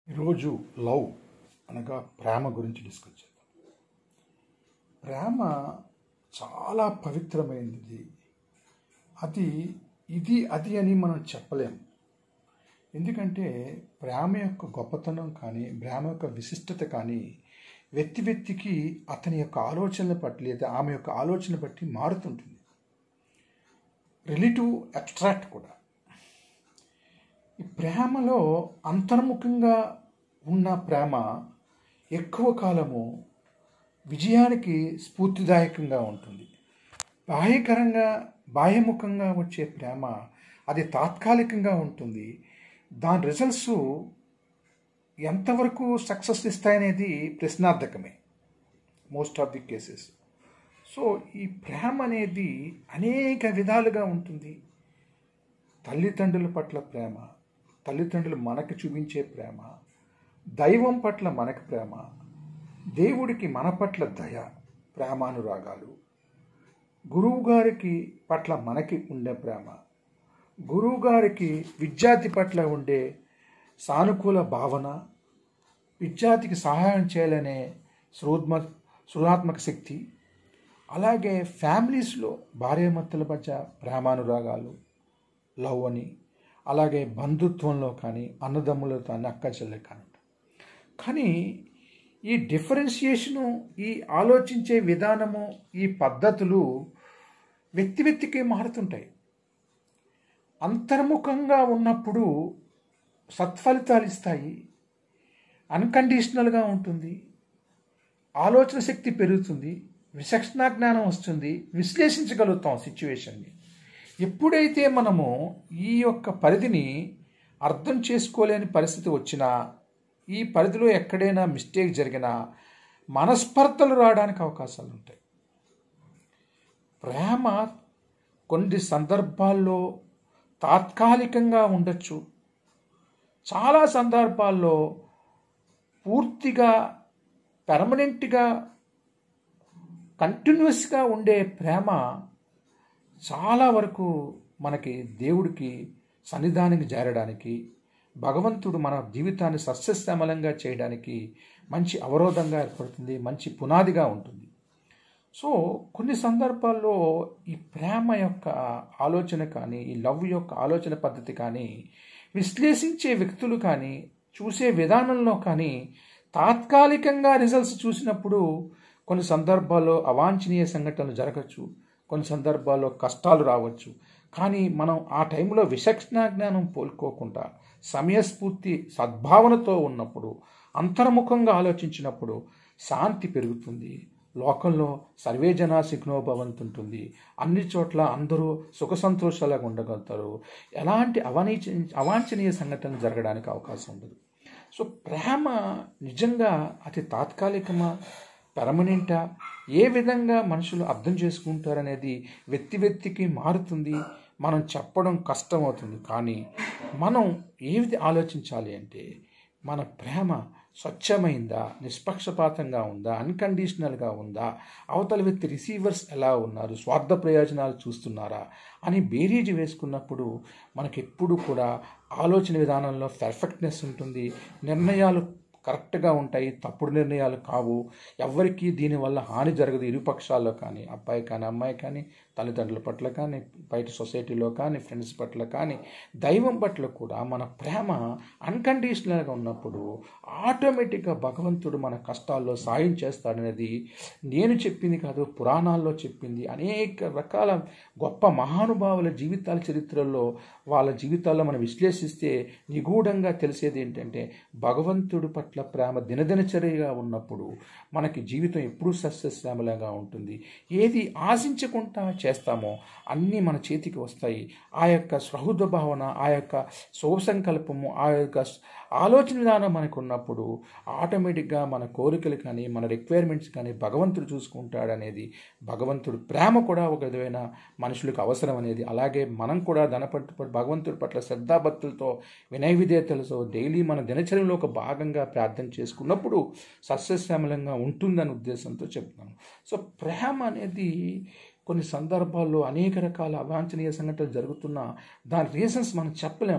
ఈరోజు లవ్ అనగా ప్రేమ గురించి డిస్కస్ చేద్దాం ప్రేమ చాలా పవిత్రమైనది అది ఇది అది అని మనం చెప్పలేము ఎందుకంటే ప్రేమ యొక్క గొప్పతనం కానీ ప్రేమ యొక్క విశిష్టత కానీ వ్యక్తి వ్యక్తికి అతని యొక్క ఆలోచనల బట్టి లేదా ఆమె యొక్క ఆలోచన బట్టి మారుతుంటుంది రిలేటివ్ అబ్స్ట్రాక్ట్ కూడా ఈ ప్రేమలో అంతర్ముఖంగా ఉన్న ప్రేమ ఎక్కువ కాలము విజయానికి స్ఫూర్తిదాయకంగా ఉంటుంది బాహ్యకరంగా బాహ్యముఖంగా వచ్చే ప్రేమ అది తాత్కాలికంగా ఉంటుంది దాని రిజల్ట్స్ ఎంతవరకు సక్సెస్ ఇస్తాయనేది ప్రశ్నార్థకమే most of the cases so ఈ ప్రేమ అనేది అనేక విధాలుగా ఉంటుంది తల్లిదండ్రుల పట్ల ప్రేమ తల్లిదండ్రులు మనకు చూపించే ప్రేమ దైవం పట్ల మనకు ప్రేమ దేవుడికి మన పట్ల దయ ప్రేమానురాగాలు గురువు గారికి పట్ల మనకి ఉండే ప్రేమ గురువు గారికి విద్యార్థి పట్ల ఉండే సానుకూల భావన విద్యార్థికి సహాయం చేయాలనే సృత్మ సృజనాత్మక శక్తి అలాగే ఫ్యామిలీస్లో భార్యాభర్తల మధ్య ప్రేమానురాగాలు లవ్ అని అలాగే బంధుత్వంలో కానీ అన్నదమ్ములతో కానీ అక్క చెల్లెలు కానీ కానీ ఈ డిఫరెన్షియేషను ఈ ఆలోచించే విధానము ఈ పద్ధతులు వ్యక్తి వ్యక్తికి మారుతుంటాయి అంతర్ముఖంగా ఉన్నప్పుడు సత్ఫలితాలు ఇస్తాయి అన్కండిషనల్గా ఉంటుంది ఆలోచన శక్తి పెరుగుతుంది విచక్షణ జ్ఞానం వస్తుంది విశ్లేషించగలుగుతాం సిచ్యువేషన్ని ఎప్పుడైతే మనము ఈ యొక్క పరిధిని అర్థం చేసుకోలేని పరిస్థితి వచ్చినా ఈ పరిధిలో ఎక్కడైనా మిస్టేక్ జరిగినా మనస్పర్ధలు రావడానికి అవకాశాలు ఉంటాయి ప్రేమ కొన్ని సందర్భాల్లో తాత్కాలికంగా ఉండొచ్చు చాలా సందర్భాల్లో పూర్తిగా పెర్మనెంట్గా కంటిన్యూస్గా ఉండే ప్రేమ చాలా వరకు మనకి దేవుడికి సన్నిధానికి చేరడానికి భగవంతుడు మన జీవితాన్ని సస్యశ్యామలంగా చేయడానికి మంచి అవరోధంగా ఏర్పడుతుంది మంచి పునాదిగా ఉంటుంది సో కొన్ని సందర్భాల్లో ఈ ప్రేమ యొక్క ఆలోచన కానీ ఈ లవ్ యొక్క ఆలోచన పద్ధతి కానీ విశ్లేషించే వ్యక్తులు కానీ చూసే విధానంలో కానీ తాత్కాలికంగా రిజల్ట్స్ చూసినప్పుడు కొన్ని సందర్భాల్లో అవాంఛనీయ సంఘటనలు జరగచ్చు కొన్ని సందర్భాల్లో కష్టాలు రావచ్చు కానీ మనం ఆ టైంలో విచక్షణ జ్ఞానం పోల్కోకుండా సమయస్ఫూర్తి సద్భావనతో ఉన్నప్పుడు అంతర్ముఖంగా ఆలోచించినప్పుడు శాంతి పెరుగుతుంది లోకంలో సర్వే జనా సిగ్నోభవంతుంటుంది అన్ని చోట్ల అందరూ సుఖ సంతోషాలుగా ఉండగలుగుతారు ఎలాంటి అవనీచ అవాంఛనీయ సంఘటనలు జరగడానికి అవకాశం ఉండదు సో ప్రేమ నిజంగా అతి తాత్కాలికమా పెర్మనెంటా ఏ విధంగా మనుషులు అర్థం చేసుకుంటారనేది వ్యక్తి వ్యక్తికి మారుతుంది మనం చెప్పడం కష్టమవుతుంది కానీ మనం ఏది ఆలోచించాలి అంటే మన ప్రేమ స్వచ్ఛమైందా నిష్పక్షపాతంగా ఉందా అన్కండిషనల్గా ఉందా అవతల వ్యక్తి రిసీవర్స్ ఎలా ఉన్నారు స్వార్థ ప్రయోజనాలు చూస్తున్నారా అని బేరీజు వేసుకున్నప్పుడు మనకెప్పుడు కూడా ఆలోచన విధానంలో పర్ఫెక్ట్నెస్ ఉంటుంది నిర్ణయాలు కరెక్ట్గా ఉంటాయి తప్పుడు నిర్ణయాలు కావు ఎవరికి దీనివల్ల హాని జరగదు ఇరుపక్షాల్లో కానీ అబ్బాయి కానీ అమ్మాయి కానీ తల్లిదండ్రుల పట్ల కానీ బయట సొసైటీలో కానీ ఫ్రెండ్స్ పట్ల కానీ దైవం పట్ల కూడా మన ప్రేమ అన్కండిషనల్గా ఉన్నప్పుడు ఆటోమేటిక్గా భగవంతుడు మన కష్టాల్లో సాయం చేస్తాడనేది నేను చెప్పింది కాదు పురాణాల్లో చెప్పింది అనేక రకాల గొప్ప మహానుభావుల జీవితాల చరిత్రల్లో వాళ్ళ జీవితాల్లో మనం విశ్లేషిస్తే నిగూఢంగా తెలిసేది ఏంటంటే భగవంతుడి పట్ల ప్రేమ దినదినచర్యగా ఉన్నప్పుడు మనకి జీవితం ఎప్పుడూ సస్యశ్యామలంగా ఉంటుంది ఏది ఆశించకుండా చేస్తామో అన్నీ మన చేతికి వస్తాయి ఆ యొక్క సహృద భావన ఆ యొక్క శుభసంకల్పము ఆ యొక్క ఆలోచన విధానం మనకు ఉన్నప్పుడు ఆటోమేటిక్గా మన కోరికలు కానీ మన రిక్వైర్మెంట్స్ కానీ భగవంతుడు చూసుకుంటాడనేది భగవంతుడు ప్రేమ కూడా ఒక విధమైన మనుషులకు అవసరం అనేది అలాగే మనం కూడా ధనపట్టు భగవంతుడి పట్ల శ్రద్ధాభక్తులతో వినయ విధేయతలతో డైలీ మన దినచర్యలో ఒక భాగంగా ప్రార్థన చేసుకున్నప్పుడు సస్యశ్యామలంగా ఉంటుందనే ఉద్దేశంతో చెప్తున్నాను సో ప్రేమ అనేది కొన్ని సందర్భాల్లో అనేక రకాల అవాంఛనీయ సంఘటనలు జరుగుతున్నా దాని రీజన్స్ మనం చెప్పలేం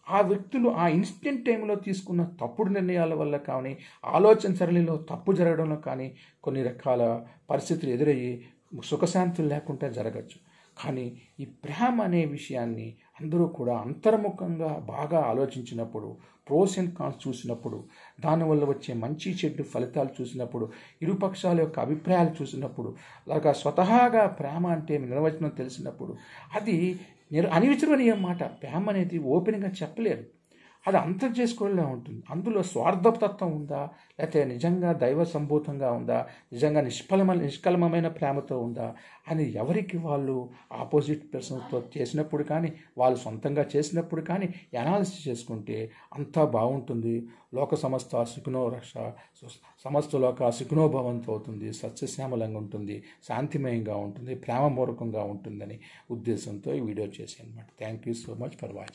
ఆ వ్యక్తులు ఆ ఇన్స్టెంట్ టైంలో తీసుకున్న తప్పుడు నిర్ణయాల వల్ల కానీ ఆలోచన సరళిలో తప్పు జరగడంలో కానీ కొన్ని రకాల పరిస్థితులు ఎదురయ్యి సుఖశాంతులు లేకుండా జరగచ్చు కానీ ఈ ప్రేమ అనే విషయాన్ని అందరూ కూడా అంతర్ముఖంగా బాగా ఆలోచించినప్పుడు ప్రోస్ అండ్ కాన్స్ చూసినప్పుడు దానివల్ల వచ్చే మంచి చెడ్డు ఫలితాలు చూసినప్పుడు ఇరుపక్షాల యొక్క అభిప్రాయాలు చూసినప్పుడు అలాగా స్వతహాగా ప్రేమ అంటే నిర్వచనం తెలిసినప్పుడు అది నిర్ అనివిచరనీయ మాట ప్రేమ అనేది ఓపెన్గా చెప్పలేరు అది అంతం చేసుకోవడంలో ఉంటుంది అందులో స్వార్థతత్వం ఉందా లేకపోతే నిజంగా దైవ సంభూతంగా ఉందా నిజంగా నిష్ఫలమ నిష్కలమమైన ప్రేమతో ఉందా అని ఎవరికి వాళ్ళు ఆపోజిట్ పర్సన్తో చేసినప్పుడు కానీ వాళ్ళు సొంతంగా చేసినప్పుడు కానీ అనాలిసిస్ చేసుకుంటే అంతా బాగుంటుంది లోక సమస్త సుఖనో రక్ష సమస్త లోక సుఖనోభవంతో అవుతుంది సస్యశ్యామలంగా ఉంటుంది శాంతిమయంగా ఉంటుంది ప్రేమపూర్వకంగా ఉంటుందని ఉద్దేశంతో ఈ వీడియో చేశాను అనమాట thank you so much for watching